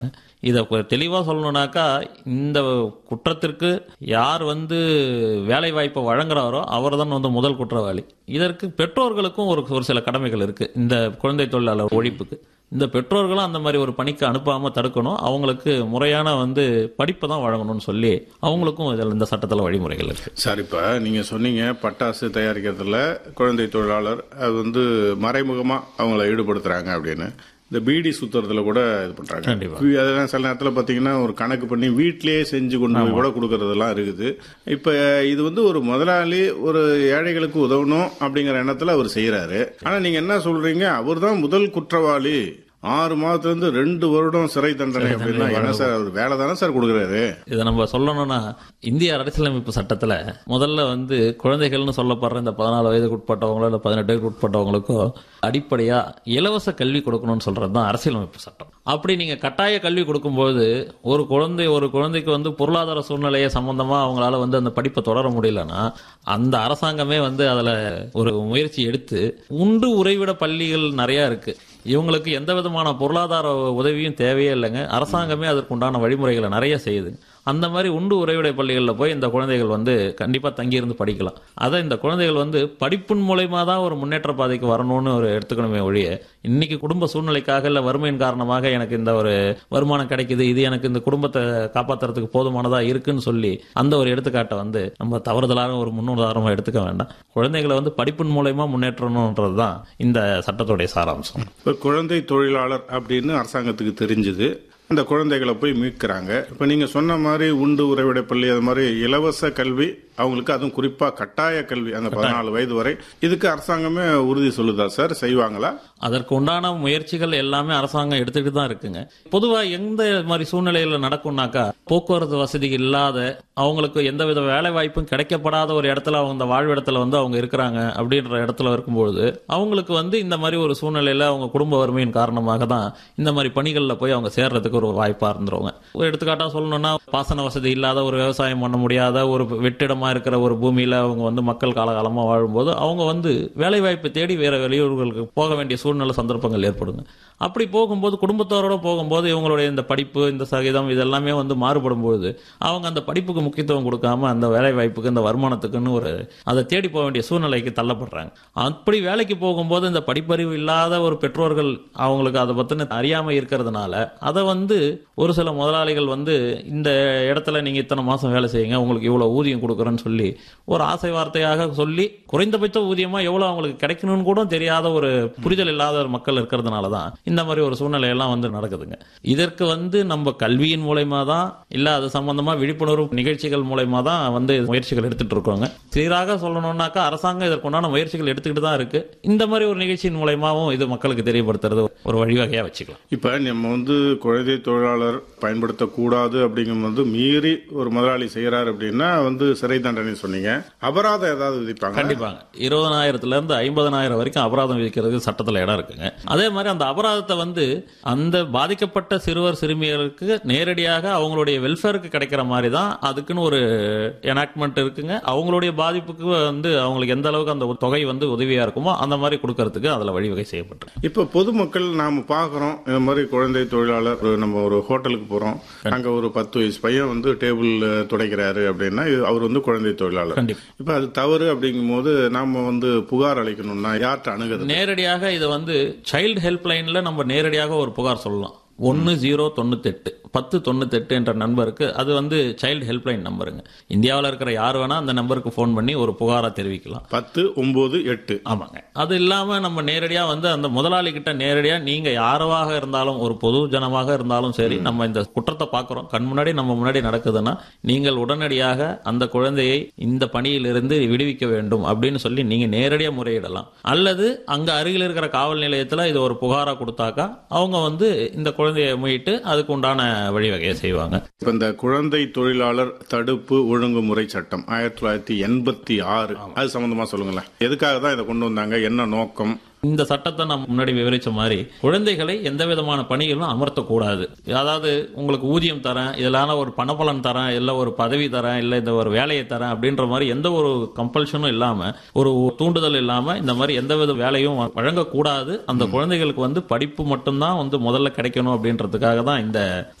இதை தெளிவாக சொல்லணும்னாக்கா இந்த குற்றத்திற்கு யார் வந்து வேலை வாய்ப்பை வழங்குறாரோ அவர் தான் வந்து முதல் குற்றவாளி இதற்கு பெற்றோர்களுக்கும் ஒரு ஒரு சில கடமைகள் இருக்கு இந்த குழந்தை தொழிலாளர் ஒழிப்புக்கு இந்த பெற்றோர்களும் அந்த மாதிரி ஒரு பணிக்கு அனுப்பாம தடுக்கணும் அவங்களுக்கு முறையான வந்து படிப்பை தான் வழங்கணும்னு சொல்லி அவங்களுக்கும் இதில் இந்த சட்டத்தில் வழிமுறைகள் இருக்கு சார் இப்ப நீங்க சொன்னீங்க பட்டாசு தயாரிக்கிறதுல குழந்தை தொழிலாளர் அது வந்து மறைமுகமா அவங்கள ஈடுபடுத்துறாங்க அப்படின்னு இந்த பீடி சுத்துறதுல கூட இது பண்றாங்க கண்டிப்பா. வீ- அதெல்லாம் சில நேரத்துல பாத்தீங்கன்னா ஒரு கணக்கு பண்ணி வீட்டிலேயே செஞ்சு கொண்டு போய் கூட கொடுக்கறதெல்லாம் இருக்குது இப்ப இது வந்து ஒரு முதலாளி ஒரு ஏழைகளுக்கு உதவணும் அப்படிங்கிற எண்ணத்துல அவர் செய்யறாரு ஆனா நீங்க என்ன சொல்றீங்க அவர்தான் முதல் குற்றவாளி ஆறு மாதத்துல இருந்து ரெண்டு வருடம் சிறை தண்டனை அப்படின்னா என்ன சார் அவர் வேலை தானே சார் கொடுக்குறாரு இதை நம்ம சொல்லணும்னா இந்திய அரசியலமைப்பு சட்டத்துல முதல்ல வந்து குழந்தைகள்னு சொல்லப்படுற இந்த பதினாலு வயதுக்கு உட்பட்டவங்களோ இல்லை பதினெட்டு வயதுக்கு உட்பட்டவங்களுக்கோ அடிப்படையா இலவச கல்வி கொடுக்கணும்னு சொல்றது தான் அரசியலமைப்பு சட்டம் அப்படி நீங்க கட்டாய கல்வி கொடுக்கும்போது ஒரு குழந்தை ஒரு குழந்தைக்கு வந்து பொருளாதார சூழ்நிலையை சம்பந்தமா அவங்களால வந்து அந்த படிப்பை தொடர முடியலன்னா அந்த அரசாங்கமே வந்து அதுல ஒரு முயற்சி எடுத்து உண்டு உறைவிட பள்ளிகள் நிறைய இருக்கு இவங்களுக்கு எந்த விதமான பொருளாதார உதவியும் தேவையே இல்லைங்க அரசாங்கமே அதற்குண்டான வழிமுறைகளை நிறைய செய்யுது அந்த மாதிரி உண்டு உறைவிடை பள்ளிகளில் போய் இந்த குழந்தைகள் வந்து கண்டிப்பாக தங்கியிருந்து படிக்கலாம் அதை இந்த குழந்தைகள் வந்து படிப்பின் மூலயமா தான் ஒரு முன்னேற்ற பாதைக்கு வரணும்னு ஒரு எடுத்துக்கணுமே ஒழிய இன்னைக்கு குடும்ப சூழ்நிலைக்காக இல்லை வறுமையின் காரணமாக எனக்கு இந்த ஒரு வருமானம் கிடைக்குது இது எனக்கு இந்த குடும்பத்தை காப்பாத்துறதுக்கு போதுமானதா இருக்குன்னு சொல்லி அந்த ஒரு எடுத்துக்காட்டை வந்து நம்ம தவறுதலாக ஒரு முன்னுதாரணமாக எடுத்துக்க வேண்டாம் குழந்தைகளை வந்து படிப்பின் மூலயமா முன்னேற்றணுன்றது தான் இந்த சட்டத்துடைய சாராம்சம் இப்ப குழந்தை தொழிலாளர் அப்படின்னு அரசாங்கத்துக்கு தெரிஞ்சது அந்த குழந்தைகளை போய் மீட்கிறாங்க இப்ப நீங்க சொன்ன மாதிரி உண்டு உறைவிடை பள்ளி அது மாதிரி இலவச கல்வி அவங்களுக்கு அதுவும் குறிப்பா கட்டாய கல்வி அந்த பதினாலு வயது வரை இதுக்கு அரசாங்கமே உறுதி சொல்லுதா சார் செய்வாங்களா அதற்கு உண்டான முயற்சிகள் எல்லாமே அரசாங்கம் எடுத்துக்கிட்டு தான் இருக்குங்க பொதுவா எந்த மாதிரி சூழ்நிலையில நடக்கும்னாக்கா போக்குவரத்து வசதி இல்லாத அவங்களுக்கு எந்தவித வேலை வாய்ப்பும் கிடைக்கப்படாத ஒரு இடத்துல அவங்க அந்த வாழ்விடத்துல வந்து அவங்க இருக்கிறாங்க அப்படின்ற இடத்துல இருக்கும்பொழுது அவங்களுக்கு வந்து இந்த மாதிரி ஒரு சூழ்நிலையில அவங்க குடும்ப வறுமையின் காரணமாக தான் இந்த மாதிரி பணிகள்ல போய் அவங்க சேர்றதுக்கு ஒரு வாய்ப்பா இருந்துருவாங்க ஒரு எடுத்துக்காட்டா சொல்லணும்னா பாசன வசதி இல்லாத ஒரு விவசாயம் பண்ண முடியாத ஒரு வெற்றிடமா இருக்கிற ஒரு பூமியில அவங்க வந்து மக்கள் காலகாலமா வாழும்போது அவங்க வந்து வேலை வாய்ப்பு தேடி வேற வெளியூர்களுக்கு போக வேண்டிய சூழ்நிலை சந்தர்ப்பங்கள் ஏற்படுங்க அப்படி போகும்போது குடும்பத்தோரோட போகும்போது இவங்களுடைய இந்த படிப்பு இந்த சகிதம் இதெல்லாமே வந்து மாறுபடும் பொழுது அவங்க அந்த படிப்புக்கு முக்கியத்துவம் கொடுக்காம அந்த வேலை வாய்ப்புக்கு இந்த வருமானத்துக்குன்னு ஒரு அதை தேடி போக வேண்டிய சூழ்நிலைக்கு தள்ளப்படுறாங்க அப்படி வேலைக்கு போகும்போது இந்த படிப்பறிவு இல்லாத ஒரு பெற்றோர்கள் அவங்களுக்கு அதை பத்தின அறியாம இருக்கிறதுனால அதை வந்து ஒரு சில முதலாளிகள் வந்து இந்த இடத்துல நீங்க இத்தனை மாசம் வேலை செய்யுங்க உங்களுக்கு இவ்வளவு ஊதியம் கொடுக்குறேன்னு சொல்லி ஒரு ஆசை வார்த்தையாக சொல்லி குறைந்தபட்ச ஊதியமா எவ்வளவு அவங்களுக்கு கிடைக்கணும்னு கூட தெரியாத ஒரு புரிதல் இல்லாத ஒரு மக்கள் இருக்கிறதுனால தான் இந்த மாதிரி ஒரு சூழ்நிலை எல்லாம் வந்து நடக்குதுங்க இதற்கு வந்து நம்ம கல்வியின் மூலயமா தான் இல்ல அது சம்பந்தமா விழிப்புணர்வு நிகழ்ச்சிகள் மூலயமா தான் வந்து முயற்சிகள் எடுத்துட்டு இருக்கோங்க சீராக சொல்லணும்னாக்கா அரசாங்கம் இதற்குண்டான முயற்சிகள் எடுத்துக்கிட்டு தான் இருக்கு இந்த மாதிரி ஒரு நிகழ்ச்சியின் மூலயமாவும் இது மக்களுக்கு தெரியப்படுத்துறது ஒரு வழிவகையா வச்சுக்கலாம் இப்ப நம்ம வந்து குழந்தை தொழிலாளர் பயன்படுத்தக்கூடாது அப்படிங்கும்போது மீறி ஒரு முதலாளி செய்யறாரு அப்படின்னா வந்து சிறை தண்டனை சொன்னீங்க அபராதம் ஏதாவது விதிப்பாங்க கண்டிப்பாங்க இருபதனாயிரத்துல இருந்து ஐம்பதனாயிரம் வரைக்கும் அபராதம் விதிக்கிறதுக்கு சட்டத்துல இடம் இருக்குங்க அதே மாதிரி அந்த அபராதத்தை வந்து அந்த பாதிக்கப்பட்ட சிறுவர் சிறுமியருக்கு நேரடியாக அவங்களுடைய வெல்ஃபேருக்கு கிடைக்கிற மாதிரி தான் அதுக்குன்னு ஒரு எனாக்ட்மெண்ட் இருக்குங்க அவங்களுடைய பாதிப்புக்கு வந்து அவங்களுக்கு எந்த அளவுக்கு அந்த தொகை வந்து உதவியா இருக்குமோ அந்த மாதிரி கொடுக்கறதுக்கு அதுல வழிவகை செய்யப்பட்டிருக்கு இப்ப பொதுமக்கள் நாம பாக்குறோம் இந்த மாதிரி குழந்தை தொழிலாளர் ஒரு நம்ம ஒரு ஹோட்டலுக்கு போறோம் அங்க ஒரு பத்து வயசு பையன் வந்து டேபிள் துடைக்கிறாரு அப்படின்னா இது- அவர் வந்து குழந்தை தொழிலாளர் கண்டிப்பா. இப்ப அது தவறு அப்படிங்கும்போது நாம வந்து புகார் அளிக்கணும்னா யார்கிட்ட அணுகுது நேரடியாக இதை வந்து சைல்டு ஹெல்ப்லைன்ல நம்ம நேரடியாக ஒரு புகார் சொல்லலாம் ஒன்று ஜீரோ தொண்ணூத்தெட்டு பத்து தொண்ணூத்தெட்டு என்ற நம்பருக்கு அது வந்து சைல்டு ஹெல்ப்லைன் நம்பருங்க இந்தியாவில் இருக்கிற யார் வேணா அந்த நம்பருக்கு ஃபோன் பண்ணி ஒரு புகாரை தெரிவிக்கலாம் பத்து ஒன்பது எட்டு ஆமாங்க அது இல்லாம நம்ம நேரடியா வந்து அந்த முதலாளி கிட்ட நேரடியா நீங்க யாராக இருந்தாலும் ஒரு பொது ஜனமாக இருந்தாலும் சரி நம்ம இந்த குற்றத்தை பார்க்கிறோம் கண் முன்னாடி நம்ம முன்னாடி நடக்குதுன்னா நீங்கள் உடனடியாக அந்த குழந்தையை இந்த பணியிலிருந்து விடுவிக்க வேண்டும் அப்படின்னு சொல்லி நீங்க நேரடியா முறையிடலாம் அல்லது அங்க அருகில் இருக்கிற காவல் நிலையத்துல இது ஒரு புகாரா கொடுத்தாக்கா அவங்க வந்து இந்த குழந்தையை மீட்டு அதுக்கு உண்டான வழிவகையை செய்வாங்க இப்ப இந்த குழந்தை தொழிலாளர் தடுப்பு ஒழுங்குமுறை சட்டம் ஆயிரத்தி தொள்ளாயிரத்தி எண்பத்தி ஆறு அது சம்பந்தமா சொல்லுங்களேன் எதுக்காக தான் இதை கொண்டு வந்தாங்க என்ன நோக்கம் இந்த சட்டத்தை நான் முன்னாடி விவரிச்ச மாதிரி குழந்தைகளை எந்த விதமான பணிகளும் அமர்த்தக்கூடாது அதாவது உங்களுக்கு ஊதியம் தரேன் இதெல்லாம் ஒரு பணபலன் தரேன் இல்ல ஒரு பதவி தரேன் இல்ல இந்த ஒரு வேலையை தரேன் அப்படின்ற மாதிரி எந்த ஒரு கம்பல்ஷனும் இல்லாம ஒரு தூண்டுதல் இல்லாம இந்த மாதிரி எந்த வித வேலையும் வழங்கக்கூடாது அந்த குழந்தைகளுக்கு வந்து படிப்பு மட்டும்தான் வந்து முதல்ல கிடைக்கணும் அப்படின்றதுக்காக தான் இந்த